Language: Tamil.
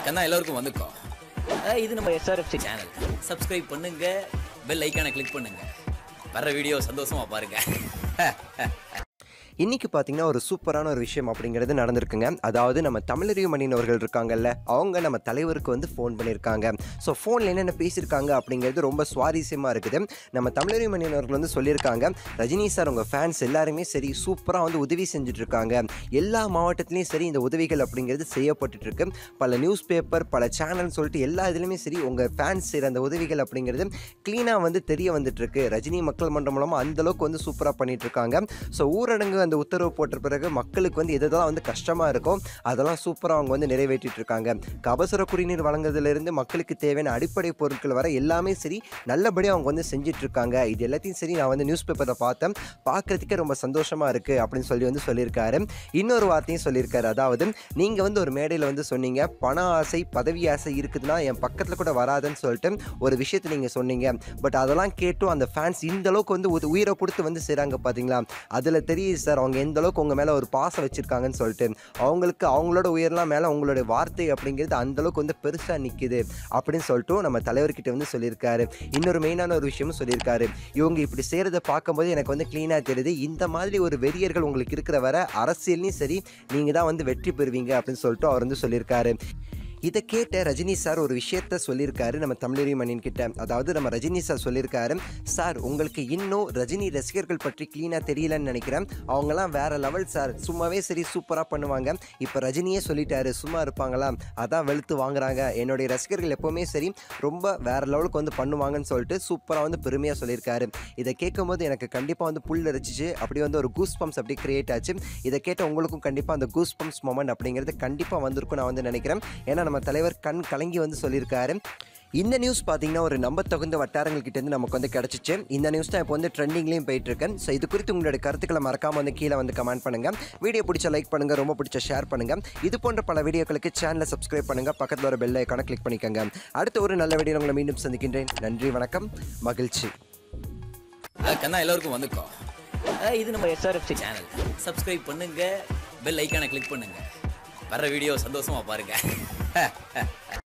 கண்ணா எல்லாருக்கும் வந்துக்கோ அஹ் இது நம்ம எஸ்ஆர்எஃப்சி சேனல் சப்ஸ்கிரைப் பண்ணுங்க பெல் ஐக்கானை கிளிக் பண்ணுங்க வர்ற வீடியோ சந்தோஷமா பாருங்க இன்னைக்கு பார்த்தீங்கன்னா ஒரு சூப்பரான ஒரு விஷயம் அப்படிங்கிறது நடந்திருக்குங்க அதாவது நம்ம தமிழறிவு மணியன் அவர்கள் இருக்காங்கல்ல அவங்க நம்ம தலைவருக்கு வந்து ஃபோன் பண்ணியிருக்காங்க ஸோ ஃபோனில் என்னென்ன பேசியிருக்காங்க அப்படிங்கிறது ரொம்ப சுவாரஸ்யமாக இருக்குது நம்ம தமிழறிவு மணியன் அவர்கள் வந்து சொல்லியிருக்காங்க ரஜினி சார் உங்கள் ஃபேன்ஸ் எல்லாருமே சரி சூப்பராக வந்து உதவி செஞ்சுட்டு இருக்காங்க எல்லா மாவட்டத்துலேயும் சரி இந்த உதவிகள் அப்படிங்கிறது செய்யப்பட்டுட்டு இருக்கு பல நியூஸ் பேப்பர் பல சேனல் சொல்லிட்டு எல்லா இதுலேயுமே சரி உங்கள் ஃபேன்ஸ் செய்கிற அந்த உதவிகள் அப்படிங்கிறது க்ளீனாக வந்து தெரிய வந்துட்டு இருக்கு ரஜினி மக்கள் மன்றம் மூலமாக அந்த அளவுக்கு வந்து சூப்பராக பண்ணிட்டு இருக்காங்க ஸோ ஊரடங்கு அந்த உத்தரவு போட்ட பிறகு மக்களுக்கு வந்து எதெல்லாம் வந்து கஷ்டமாக இருக்கும் அதெல்லாம் சூப்பராக அவங்க வந்து நிறைவேற்றிட்டு இருக்காங்க கபசுர குடிநீர் வழங்குறதுலேருந்து மக்களுக்கு தேவையான அடிப்படை பொருட்கள் வர எல்லாமே சரி நல்லபடியாக அவங்க வந்து செஞ்சுட்டு இருக்காங்க இது எல்லாத்தையும் சரி நான் வந்து நியூஸ் பேப்பரில் பார்த்தேன் பார்க்கறதுக்கே ரொம்ப சந்தோஷமாக இருக்குது அப்படின்னு சொல்லி வந்து சொல்லியிருக்காரு இன்னொரு வார்த்தையும் சொல்லியிருக்காரு அதாவது நீங்கள் வந்து ஒரு மேடையில் வந்து சொன்னீங்க பண ஆசை பதவி ஆசை இருக்குதுன்னா என் பக்கத்தில் கூட வராதுன்னு சொல்லிட்டு ஒரு விஷயத்தை நீங்கள் சொன்னீங்க பட் அதெல்லாம் கேட்டும் அந்த ஃபேன்ஸ் இந்த அளவுக்கு வந்து உத- உயிரை கொடுத்து வந்து செய்கிறாங்க பார்த்தீங்களா அதில் தெரியுது சார் அவங்க எந்த அளவுக்கு உங்கள் மேலே ஒரு பாசம் வச்சுருக்காங்கன்னு சொல்லிட்டு அவங்களுக்கு அவங்களோட உயர்லாம் மேலே உங்களுடைய வார்த்தை அப்படிங்கிறது அந்த அளவுக்கு வந்து பெருசாக நிற்கிது அப்படின்னு சொல்லிட்டு நம்ம தலைவர்கிட்ட வந்து சொல்லியிருக்காரு இன்னொரு மெயினான ஒரு விஷயமும் சொல்லியிருக்காரு இவங்க இப்படி செய்கிறத பார்க்கும்போது எனக்கு வந்து க்ளீனாக தெரியுது இந்த மாதிரி ஒரு வெறியர்கள் உங்களுக்கு இருக்கிற வர அரசியல்லையும் சரி நீங்கள் தான் வந்து வெற்றி பெறுவீங்க அப்படின்னு சொல்லிட்டு அவர் வந்து சொல்லியிருக்காரு இதை கேட்ட ரஜினி சார் ஒரு விஷயத்த சொல்லியிருக்காரு நம்ம தமிழறி மணியன் கிட்ட அதாவது நம்ம ரஜினி சார் சொல்லியிருக்காரு சார் உங்களுக்கு இன்னும் ரஜினி ரசிகர்கள் பற்றி க்ளீனாக தெரியலன்னு நினைக்கிறேன் அவங்கெல்லாம் வேற லெவல் சார் சும்மாவே சரி சூப்பராக பண்ணுவாங்க இப்போ ரஜினியே சொல்லிட்டாரு சும்மா இருப்பாங்களா அதான் வெளுத்து வாங்குறாங்க என்னுடைய ரசிகர்கள் எப்போவுமே சரி ரொம்ப வேற லெவலுக்கு வந்து பண்ணுவாங்கன்னு சொல்லிட்டு சூப்பராக வந்து பெருமையாக சொல்லியிருக்காரு இதை கேட்கும்போது எனக்கு கண்டிப்பாக வந்து புல் அரிச்சிச்சு அப்படியே வந்து ஒரு கூஸ் பம்ப்ஸ் அப்படி கிரியேட் ஆச்சு இதை கேட்ட உங்களுக்கும் கண்டிப்பாக அந்த கூஸ் பம்ப்ஸ் மொமெண்ட் அப்படிங்கிறது கண்டிப்பாக வந்திருக்கும் நான் வந்து நினைக்கிறேன் ஏன்னா நம்ம தலைவர் கண் கலங்கி வந்து சொல்லியிருக்காரு இந்த நியூஸ் பார்த்தீங்கன்னா ஒரு நம்ப தகுந்த வட்டாரங்கள் கிட்ட இருந்து நமக்கு வந்து கிடச்சிச்சு இந்த நியூஸ் தான் இப்போ வந்து ட்ரெண்டிங்லேயும் போயிட்டு இருக்கேன் ஸோ இது குறித்து உங்களுடைய கருத்துக்களை மறக்காம வந்து கீழே வந்து கமெண்ட் பண்ணுங்க வீடியோ பிடிச்ச லைக் பண்ணுங்க ரொம்ப பிடிச்ச ஷேர் பண்ணுங்க இது போன்ற பல வீடியோக்களுக்கு சேனலை சப்ஸ்கிரைப் பண்ணுங்க பக்கத்தில் ஒரு பெல் ஐக்கான கிளிக் பண்ணிக்கோங்க அடுத்த ஒரு நல்ல வீடியோ உங்களை மீண்டும் சந்திக்கின்றேன் நன்றி வணக்கம் மகிழ்ச்சி அஹ் கண்ணா எல்லாருக்கும் வந்துக்கோ அஹ் இது நம்ம எஸ்ஆர்எஃப்சி சேனல் சப்ஸ்கிரைப் பண்ணுங்க பெல் ஐக்கானை கிளிக் பண்ணுங்க வர்ற வீடியோ சந்தோஷமா பாருங்க